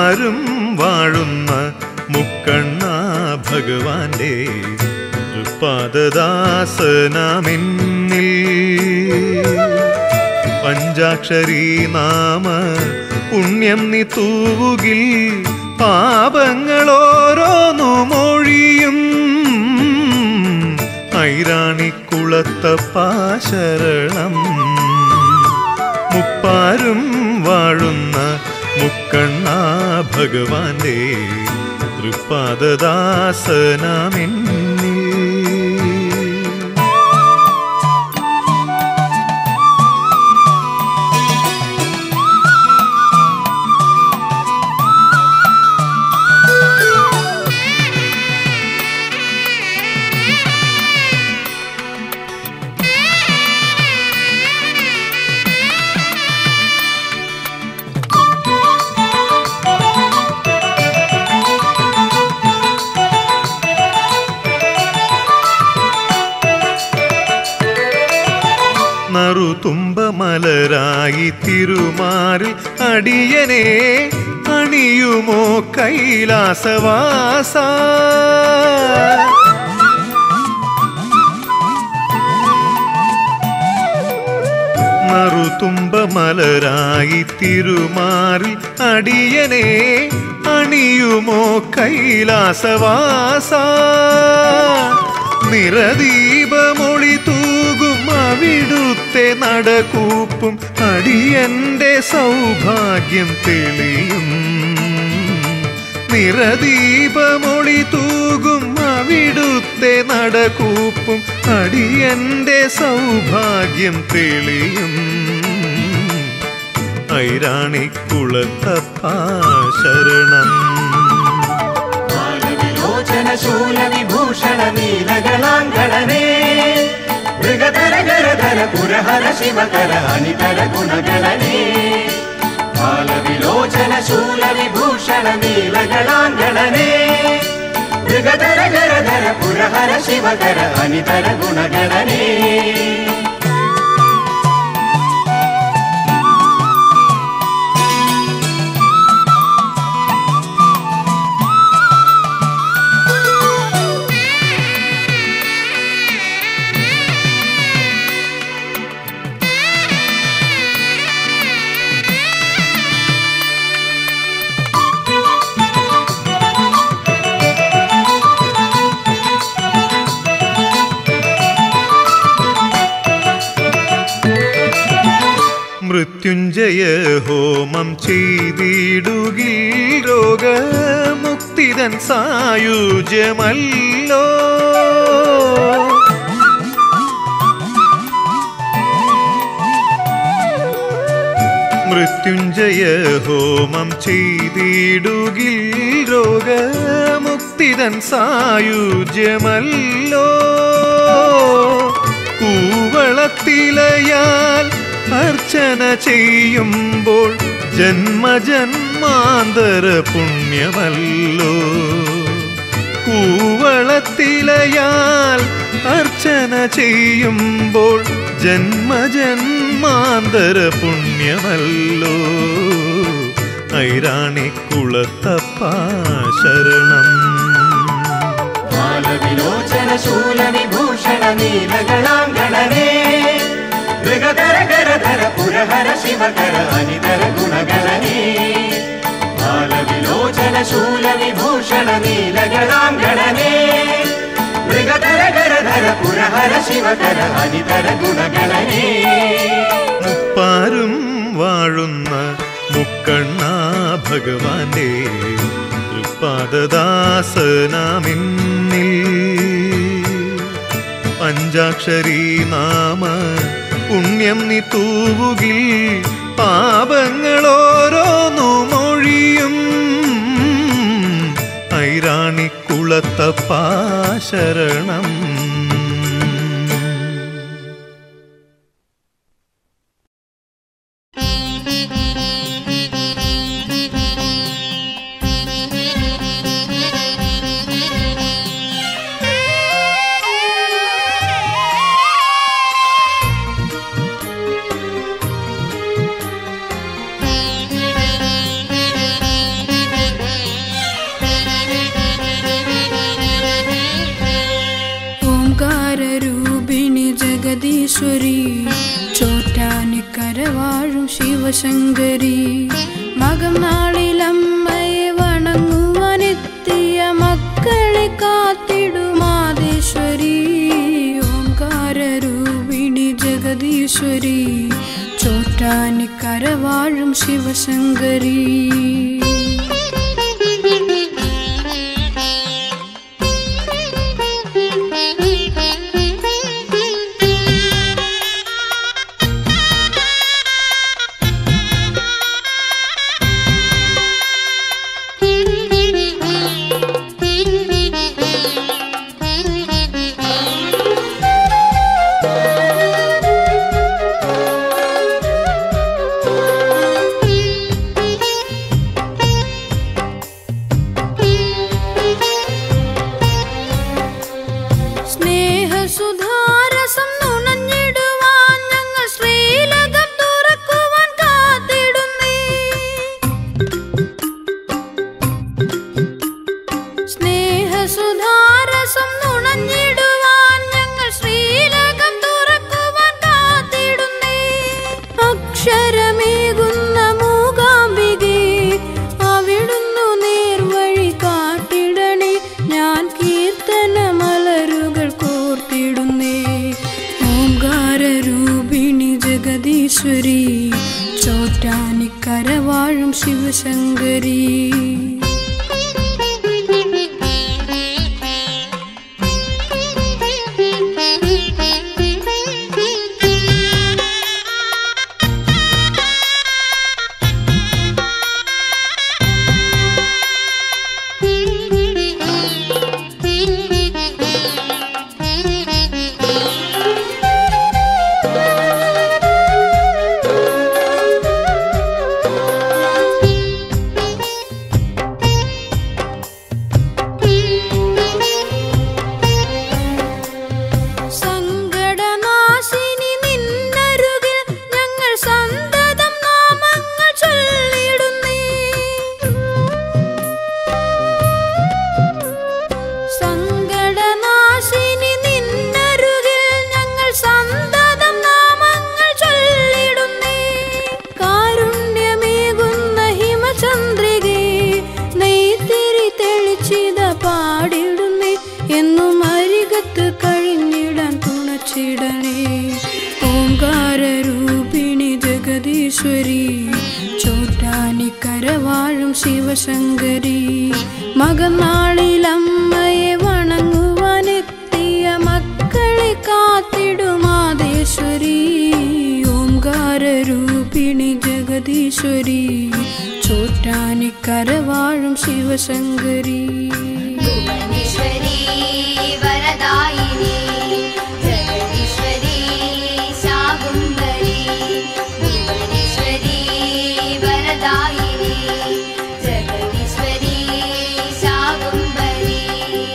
മുപ്പാരും വാഴുന്ന മുക്കണ്ണ ഭഗവാന്റെ തൃപ്പാദദാസനാമെന്നിൽ പഞ്ചാക്ഷരി നാമ പുണ്യം നീ തൂവുകിൽ പാപങ്ങളോരോന്നു മൊഴിയും ഐരാണിക്കുളത്തപ്പാശരണം മുപ്പാരും വാഴുന്ന മുക്കണ്ണ ഭഗവാന്റെ തൃപ്പാദദാസനാമെന്നിൽ നറുതുമ്പമലരായി തിരുമാറിൽ അടിയനെ അണിയുമോ കൈലാസവാസ നറുതുമ്പമലരായി തിരുമാറിൽ അടിയനെ അണിയുമോ കൈലാസവാസ നിറദീപമൊളി തൂകും അവിടുത്തെ നടകൂപ്പും അടിയന്റെ സൗഭാഗ്യം തെളിയും നിറദീപമൊളി തൂകും അവിടുത്തെ നടകൂപ്പും അടിയന്റെ സൗഭാഗ്യം തെളിയും ഐരാണിക്കുളത്തപ്പാ ശരണം ബാലവിലോചന ശൂലവിഭൂഷണ നീലകളാങ്കണനേ മൃഗധര ഗരധര പുരഹര ശിവകര അനിതര ഗുണഗണനേ ബാലവിലോചന ശൂലവിഭൂഷണ നീലകളാങ്കണനേ മൃഗധര ഗരധര പുരഹര ശിവകര അനിതര ഗുണഗണനേ മൃത്യുഞ്ജയ ഹോമം ചെയ്തിടുകിൽ രോഗമുക്തിതൻ സായുജ്യമല്ലോ മൃത്യുഞ്ജയ ഹോമം ചെയ്തിടുകിൽ രോഗമുക്തിതൻ സായുജ്യമല്ലോ കൂവളത്തിലയാൽ അർച്ചന ചെയ്യുമ്പോൾ ജന്മജന്മാന്തര പുണ്യമല്ലോ കൂവളത്തിലയാൽ അർച്ചന ചെയ്യുമ്പോൾ ജന്മജന്മാന്തര പുണ്യമല്ലോ ഐരാണിക്കുളത്തപ്പാ ശരണം ബാലവിലോചന ശൂലവിഭൂഷണ നീലകളാങ്കണനേ മൃഗധര ഗരധര പുരഹര ശിവകര അനിതര ഗുണഗണനേ ബാലവിലോചന ശൂലവിഭൂഷണ നീലകളാങ്കണനേ മൃഗധര ഗരധര പുരഹര ശിവകര അനിതര ഗുണഗണനേ മുപ്പാരും വാഴുന്ന മുക്കണ്ണ ഭഗവാന്റെ തൃപ്പാദദാസനാമിന്നിൽ പഞ്ചാക്ഷരി നാമ പുണ്യം നീ തൂവുകിൽ പാപങ്ങളോരോന്നു മൊഴിയും ഐരാണിക്കുളത്തപ്പാ ശരണം Thank you. ജഗദീശ്വരി ചോറ്റാനിക്കര വാഴും ശിവശങ്കരി മകം നാളിലമ്മയെ വണങ്ങുവാനെത്തിയ മക്കളെ കാത്തിടുമാതേശ്വരി ഓംകാരൂപിണി ജഗദീശ്വരി ചോറ്റാനിക്കര വാഴും ശിവശങ്കരി സ്നേഹസുധാരസം നുണഞ്ഞിടുവാൻ ഞങ്ങൾ ശ്രീലകം തുറക്കുവാൻ കാത്തിടുന്നേ സ്നേഹസുധാരസം നുണഞ്ഞിടുവാൻ ഞങ്ങൾ ശ്രീലകം തുറക്കുവാൻ കാത്തിടുന്നേ അക്ഷരമേകുന്ന മൂകാംബികേ അവിടുന്നു നേർവഴി കാട്ടിടണേ ഞാൻ കീർത്തന മലരുകൾ കോർത്തിടുന്നേ ഓംകാരൂപിണി ജഗദീശ്വരി ചോറ്റാനിക്കര വാഴും ശിവശങ്കരി സങ്കടനാശിനി നിന്നരുകിൽ ഞങ്ങൾ സന്തതം നാമങ്ങൾ ചൊല്ലിടുന്നേ സങ്കടനാശിനി നിന്നരുകിൽ ഞങ്ങൾ സന്തതം നാമങ്ങൾ ചൊല്ലിടുന്നേ കാരുണ്യമേകുന്ന ഹിമചന്ദ്രികേ നെയ്ത്തിരി തെളിച്ചിത പാടിടുന്നേ എന്നും അരികത്ത് കഴിഞ്ഞിടാൻ തുണച്ചിടണേ ഓംകാരൂപിണി ജഗദീശ്വരി ചോറ്റാനിക്കര വാഴും ശിവശങ്കരി മകനാളിലമ്മയെ വണങ്ങുവാനെത്തിയ മക്കളെ കാത്തിടുമാതേശ്വരി ഓംകാരൂപിണി ജഗദീശ്വരി ചോറ്റാനിക്കര വാഴും ശിവശങ്കരി ഭുവനേശ്വരി വരദായിനി ജഗദീശ്വരി ശാകുംഭരി ഭുവനേശ്വരി വരദായിനി ജഗദീശ്വരി ശാകുംഭരി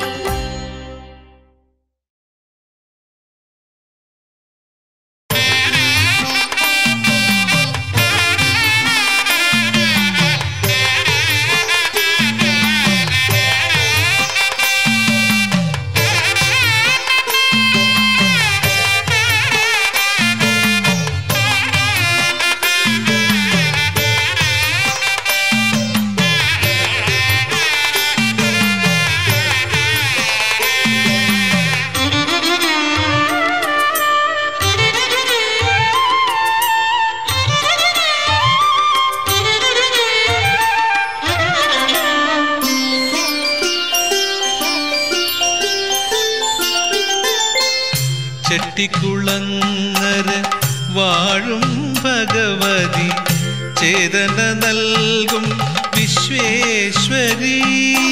ചെട്ടിക്കുളങ്ങര വാഴും ഭഗവതി ചേതന നൽകും വിശ്വേശ്വരി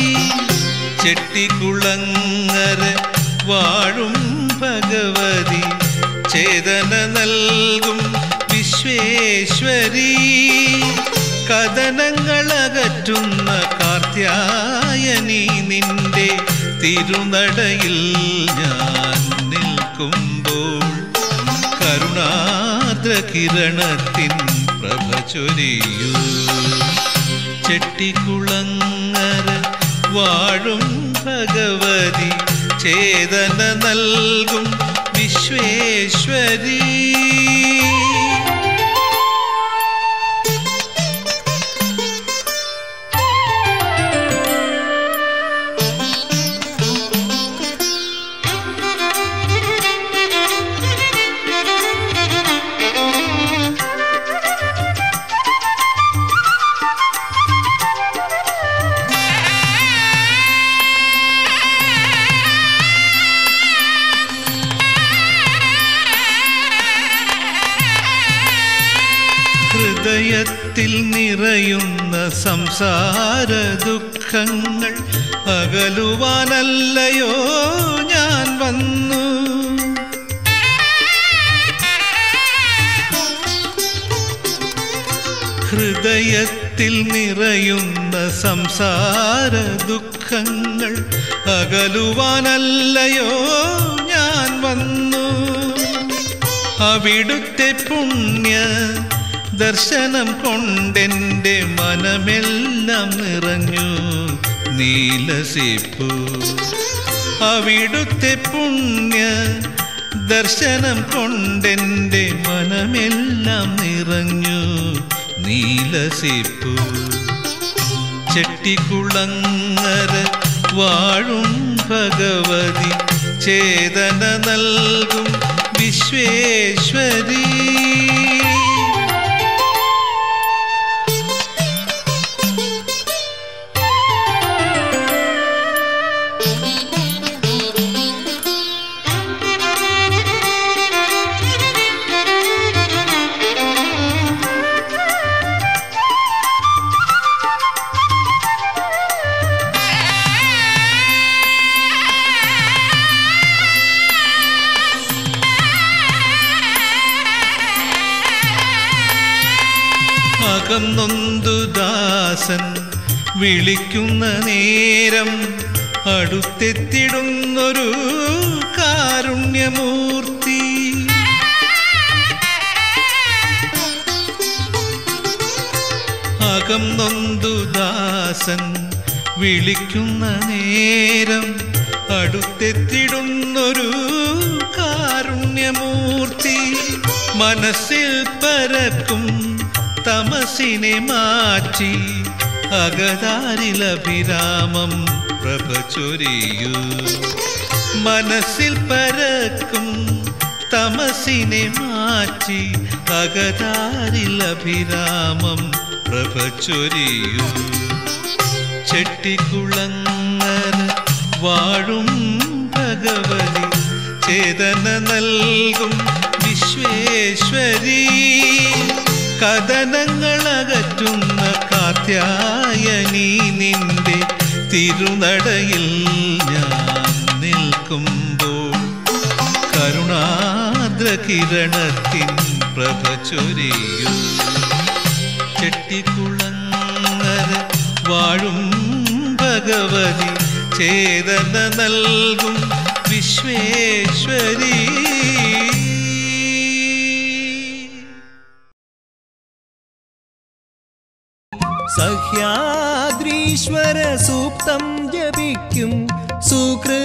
ചെട്ടിക്കുളങ്ങര വാഴും ഭഗവതി ചേതന നൽകും വിശ്വേശ്വരി കഥനങ്ങളകറ്റുന്ന കാർത്യായനി നിന്റെ തിരുനടയിൽ ഞാൻ നിൽക്കുമ്പോൾ കരുണാദ്ര കിരണത്തിൻ പ്രഭ ചൊരിയൂ ചെട്ടിക്കുളങ്ങര വാഴും ഭഗവതി ചേതന നൽകും വിശ്വേശ്വരീ ഹൃദയത്തിൽ നിറയുന്ന സംസാര ദുഃഖങ്ങൾ അകലുവാനല്ലയോ ഞാൻ വന്നു ഹൃദയത്തിൽ നിറയുന്ന സംസാര ദുഃഖങ്ങൾ അകലുവാനല്ലയോ ഞാൻ വന്നു അവിടുത്തെ പുണ്യ ദർശനം കൊണ്ടെൻ്റെ മനമെല്ലാം നിറഞ്ഞു നീലസിപ്പു അവിടുത്തെ പുണ്യ ദർശനം കൊണ്ടെൻ്റെ മനമെല്ലാം നിറഞ്ഞു നീലസിപ്പു ചെട്ടിക്കുളങ്ങര വാഴും ഭഗവതി ചേതന നൽകും വിശ്വേശ്വരീ അകന്നൊന്തു ദാസൻ വിളിക്കുന്ന നേരം അടുത്തെത്തിടുന്നൊരു കാരുണ്യമൂർത്തി അകം നൊന്തു ദാസൻ വിളിക്കുന്ന നേരം അടുത്തെത്തിടുന്നൊരു കാരുണ്യമൂർത്തി മനസ്സിൽ പരക്കും തമസിനെ മാറ്റി അകതാരിലഭിരാമം പ്രഭ ചൊരിയൂ മനസ്സിൽ പരക്കും തമസിനെ മാറ്റി അകതാരിലഭിരാമം പ്രഭ ചൊരിയൂ ചെട്ടിക്കുളങ്ങര വാഴും ഭഗവതി ചേതന നൽകും വിശ്വേശ്വരീ കഥനങ്ങളകറ്റുന്ന കാത്യായനി നിന്റെ തിരുനടയിൽ ഞാൻ നിൽക്കുമ്പോൾ കരുണാദ്ര കിരണത്തിൻ പ്രഭ ചൊരിയൂ ചെട്ടിക്കുളങ്ങര വാഴും ഭഗവതി ചേതന നൽകും വിശ്വേശ്വരീ സഹ്യാദ്രീശ്വര സൂക്തം ജപിക്കും സുകൃ